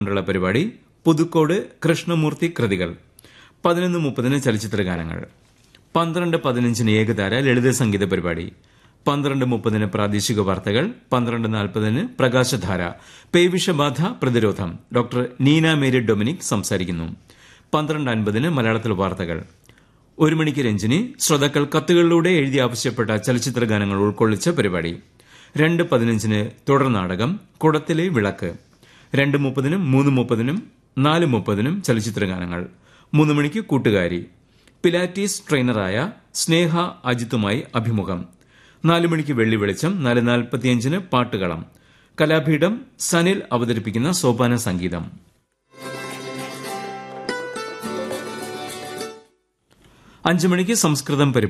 ുള്ള പരിപാടി പുതുക്കോട് കൃഷ്ണമൂർത്തി കൃതികൾ പതിനൊന്ന് മുപ്പതിന് ചലച്ചിത്ര ഗാനങ്ങൾ പന്ത്രണ്ട് പതിനഞ്ചിന് ഏകതാര ലളിത സംഗീത പരിപാടി പന്ത്രണ്ട് മുപ്പതിന് പ്രാദേശിക വാർത്തകൾ പന്ത്രണ്ട് നാൽപ്പതിന് പ്രകാശധാര പേവിഷബാധ പ്രതിരോധം ഡോക്ടർ നീന മേരി ഡൊമിനിക് സംസാരിക്കുന്നു പന്ത്രണ്ട് അൻപതിന് മലയാളത്തിൽ വാർത്തകൾ ഒരു മണിക്ക് രഞ്ജിനി ശ്രോതാക്കൾ കത്തുകളിലൂടെ എഴുതി ആവശ്യപ്പെട്ട ചലച്ചിത്ര ഗാനങ്ങൾ ഉൾക്കൊള്ളിച്ച പരിപാടി രണ്ട് പതിനഞ്ചിന് തുടർ നാടകം കുടത്തിലെ വിളക്ക് രണ്ട് മുപ്പതിനും മൂന്ന് മുപ്പതിനും നാല് മുപ്പതിനും ചലച്ചിത്ര ഗാനങ്ങൾ മൂന്ന് മണിക്ക് കൂട്ടുകാരി പിലാറ്റീസ് ട്രെയിനറായ സ്നേഹ അജിത്തുമായി അഭിമുഖം നാല് മണിക്ക് വെള്ളി വെളിച്ചം നാല് നാൽപ്പത്തിയഞ്ചിന് പാട്ടുകളം കലാപീഠം സനിൽ അവതരിപ്പിക്കുന്ന സോപാന സംഗീതം അഞ്ചു മണിക്ക് സംസ്കൃതം പരിപാടി